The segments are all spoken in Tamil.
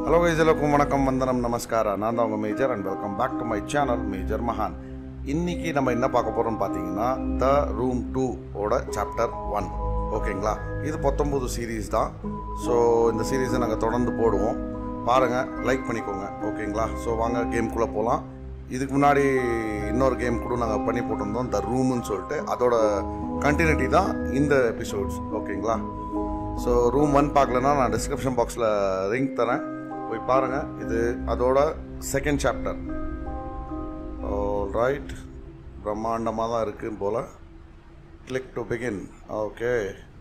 ஹலோ கைஸ் எல்லாருக்கும் வணக்கம் வந்தனம் நமஸ்காரா நான் தான் உங்கள் major and welcome back to my channel major மகான் இன்னைக்கு நம்ம என்ன பார்க்க போகிறோம்னு பார்த்தீங்கன்னா த ரூம் டூ ஓட சாப்டர் ஒன் ஓகேங்களா இது பத்தொம்போது சீரீஸ் தான் ஸோ இந்த சீரீஸை நாங்கள் தொடர்ந்து போடுவோம் பாருங்கள் லைக் பண்ணிக்கோங்க ஓகேங்களா ஸோ வாங்க கேம்குள்ளே போகலாம் இதுக்கு முன்னாடி இன்னொரு கேம் கூட நாங்கள் பண்ணி போட்டிருந்தோம் த ரூம்னு சொல்லிட்டு அதோட கண்டினியூட்டி தான் இந்த எபிசோட்ஸ் ஓகேங்களா ஸோ ரூம் ஒன் பார்க்கலன்னா நான் டிஸ்கிரிப்ஷன் பாக்ஸில் லிங்க் தரேன் போய் பாருங்கள் இது அதோட செகண்ட் சாப்டர் ரைட் பிரம்மாண்டமாக தான் இருக்குது போல் click to begin okay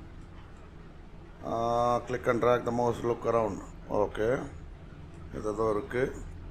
click and track the most look around okay இது ஏதோ இருக்குது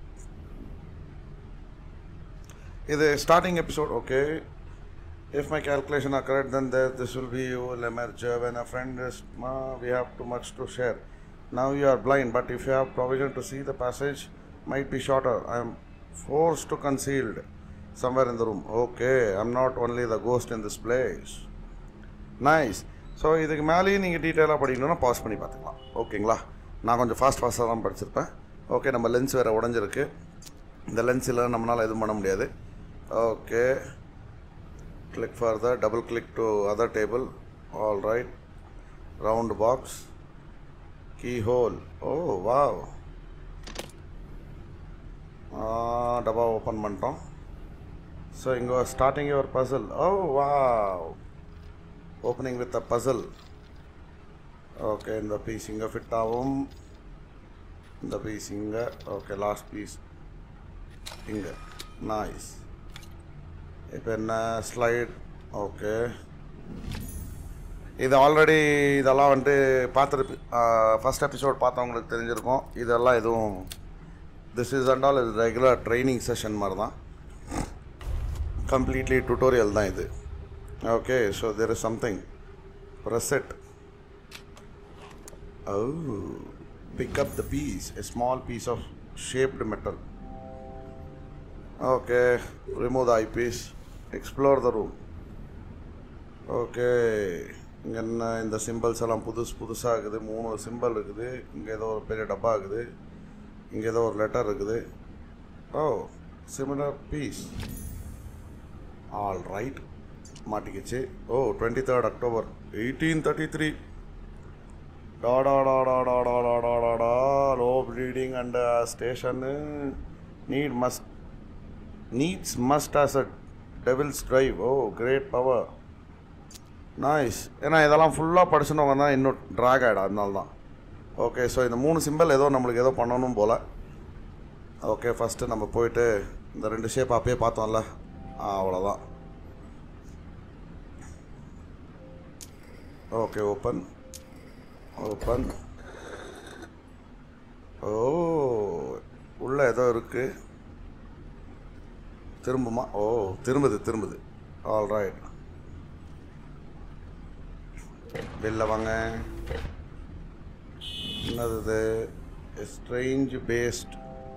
இது starting episode okay if my calculation are correct then there this will be you will emerge when a friend is ma, we have too much to share now you are blind but if you have provision to see the passage might be shorter i am forced to concealed somewhere in the room okay i'm not only the ghost in this place nice so இதுக்கு மேலேயும் நீங்கள் டீட்டெயிலாக படிக்கணும்னா பாஸ் பண்ணி பார்த்துக்கலாம் ஓகேங்களா நான் கொஞ்சம் ஃபாஸ்ட் ஃபாஸ்ட்டாக தான் படிச்சிருப்பேன் ஓகே நம்ம லென்ஸ் வேறு உடஞ்சிருக்கு இந்த லென்ஸ் இல்லை நம்மளால் எதுவும் பண்ண முடியாது okay click further double click to other table all right round box keyhole oh wow ah டப்பா ஓப்பன் பண்ணிட்டோம் ஸோ இங்கே starting your puzzle oh wow opening with a puzzle okay இந்த பீஸ் இங்கே ஃபிட் ஆகும் இந்த பீஸ் இங்கே ஓகே லாஸ்ட் பீஸ் இங்கே நாய்ஸ் இப்போ என்ன ஸ்லைட் ஓகே இது ஆல்ரெடி இதெல்லாம் வந்துட்டு பார்த்துட்டு ஃபஸ்ட் எபிசோட் பார்த்தவங்களுக்கு தெரிஞ்சிருக்கும் இதெல்லாம் எதுவும் திஸ் இஸ் அண்ட் ஆல் இது ரெகுலர் ட்ரைனிங் செஷன் மாதிரி தான் கம்ப்ளீட்லி டுட்டோரியல் தான் இது okay so there is something preset oh pick up the piece a small piece of shaped metal okay remove the eyepiece explore the room okay இங்கே என்ன இந்த சிம்பிள்ஸ் எல்லாம் புதுசு புதுசாக இருக்குது மூணு சிம்பிள் இருக்குது இங்கே ஏதோ ஒரு பெரிய டப்பா இருக்குது இங்கே ஏதோ ஒரு லெட்டர் இருக்குது oh similar piece all right மாட்டிக்கிச்சு oh twenty third October eighteen thirty three டாடா டாடா டாடா டாடா டாடா low bleeding and station need must needs must as a devil's drive oh great power nice ஏன்னா இதெல்லாம் ஃபுல்லாக படிச்சுனவங்க தான் இன்னும் ட்ராக் ஆகிடும் அதனால தான் ஓகே ஸோ இந்த மூணு சிம்பிள் ஏதோ நம்மளுக்கு ஏதோ பண்ணணும் போல் ஓகே ஃபஸ்ட்டு நம்ம போயிட்டு இந்த ரெண்டு ஷேப் அப்பயே பார்த்தோம்ல ஆ அவ்வளோதான் ஓகே ஓப்பன் ஓப்பன் ஓ உள்ளே ஏதோ இருக்குது திரும்புமா ஓ திரும்புது திரும்புது ஆல் ரைட் வெளில வாங்க என்னது இது strange paste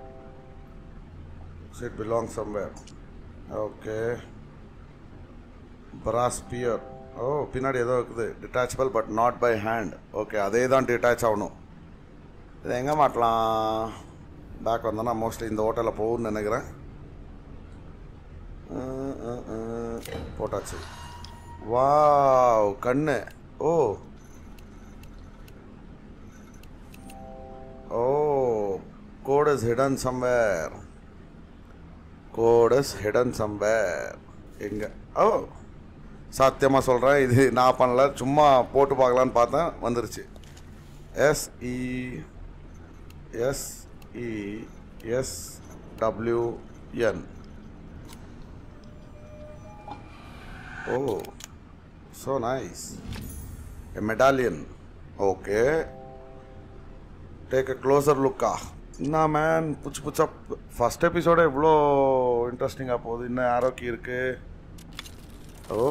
it belong somewhere okay brass bear oh பின்னாடி ஏதோ இருக்குது detachable but not by hand okay அதே தான் டிட்டாச் ஆகணும் இது எங்கே மாட்டலாம் பேக் வந்தோன்னா மோஸ்ட்லி இந்த ஹோட்டலில் போகும்னு நினைக்கிறேன் போட்டாச்சு வாவ் கண்ணு oh oh code is hidden somewhere code is hidden somewhere எங்க ஓ சத்தியமாக சொல்கிறேன் இது நான் பண்ணல சும்மா போட்டு பார்க்கலான்னு பார்த்தேன் வந்துருச்சு S E S E S W N Oh, so nice. A medallion. Okay. Take a closer look. என்ன மேன் புச்சு புச்சா ஃபஸ்ட் எபிசோட இவ்வளோ இன்ட்ரெஸ்டிங்காக போகுது இன்னும் ஆரோக்கி இருக்கு oh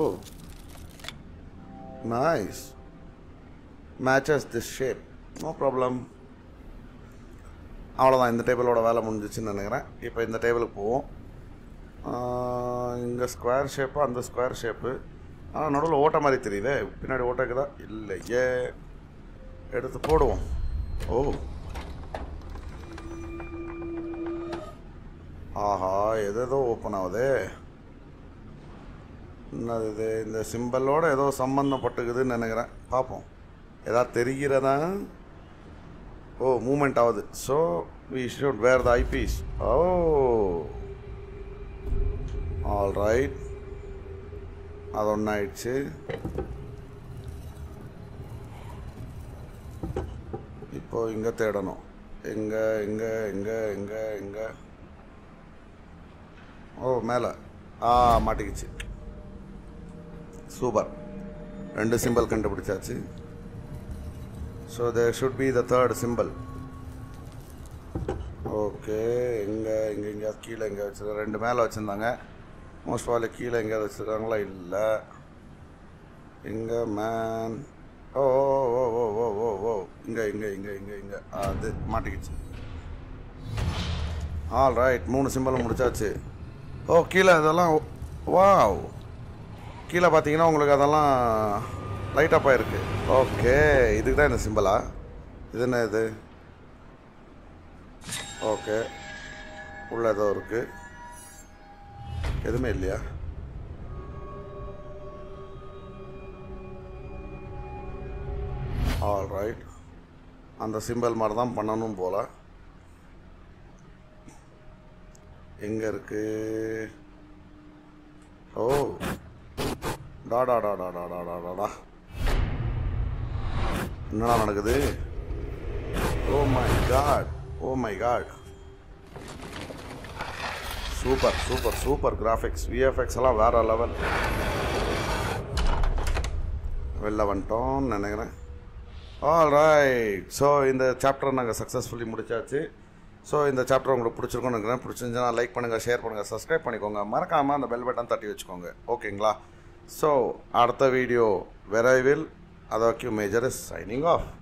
nice matches this shape no problem அவ்வளோதான் இந்த டேபிளோட வேலை முடிஞ்சிச்சுன்னு நினைக்கிறேன் இப்போ இந்த டேபிளுக்கு போவோம் இங்கே ஸ்கொயர் ஷேப்பு அந்த ஸ்கொயர் ஷேப்பு ஆனால் நடுவில் ஓட்ட மாதிரி தெரியுதே பின்னாடி ஓட்டக்குதா இல்லையே எடுத்து போடுவோம் ஓ ஆஹா எதேதோ ஓப்பன் ஆகுதே என்னது இது இந்த சிம்பலோட ஏதோ சம்மந்தப்பட்டுக்குதுன்னு நினைக்கிறேன் பார்ப்போம் ஏதாவது தெரிகிறதா ஓ மூமெண்ட் ஆகுது so we should wear the eyepiece oh all right அது ஒன்று ஆயிடுச்சு இப்போ இங்கே தேடணும் எங்கே எங்கே எங்கே எங்கே எங்கே ஓ மேலே ஆ மாட்டிக்கிச்சு சூப்பர் ரெண்டு சிம்பிள் கண்டுபிடிச்சாச்சு so there should be the third simple okay எங்கே இங்கே எங்கேயாவது கீழே எங்கே வச்சுருக்காங்க ரெண்டு மேலே வச்சுருந்தாங்க மோஸ்ட் ஆல் கீழே எங்கேயாவது வச்சுருக்காங்களா இல்லை எங்கே மேன் ஓ ஓ ஓ ஓ ஓ ஓ ஓ இங்கே இங்கே இங்கே இங்கே இங்கே அது மாட்டிக்கிச்சு ஆல் ரைட் மூணு சிம்பிளும் முடிச்சாச்சு ஓ கீழே இதெல்லாம் வாவ் கீழே பார்த்தீங்கன்னா உங்களுக்கு அதெல்லாம் லைட் அப் ஆயிருக்கு ஓகே இதுக்கு தான் இந்த சிம்பிளா இது என்ன இது ஓகே உள்ள ஏதோ இருக்கு எதுவுமே இல்லையா ஆல் ரைட் அந்த சிம்பிள் மாதிரி தான் பண்ணணும் போல எங்கே இருக்கு ஓ டா டா டா டா டா டா டா டா டா என்னடா நடக்குது oh my god oh my god super super super graphics VFX எல்லாம் வேற லெவல் வெளில வந்துட்டோம்னு நினைக்கிறேன் ஆல் ரைட் ஸோ இந்த சாப்டர் நாங்கள் சக்ஸஸ்ஃபுல்லி முடிச்சாச்சு ஸோ இந்த சாப்டர் உங்களுக்கு பிடிச்சிருக்கும்னு நினைக்கிறேன் பிடிச்சிருந்துச்சுன்னா லைக் பண்ணுங்கள் ஷேர் பண்ணுங்கள் சப்ஸ்கிரைப் பண்ணிக்கோங்க மறக்காமல் அந்த பெல் பட்டன் தட்டி வச்சுக்கோங்க ஓகேங்களா ஸோ அடுத்த வீடியோ விரைவில் அதோக்கு மேஜர் இஸ் சைனிங் ஆஃப்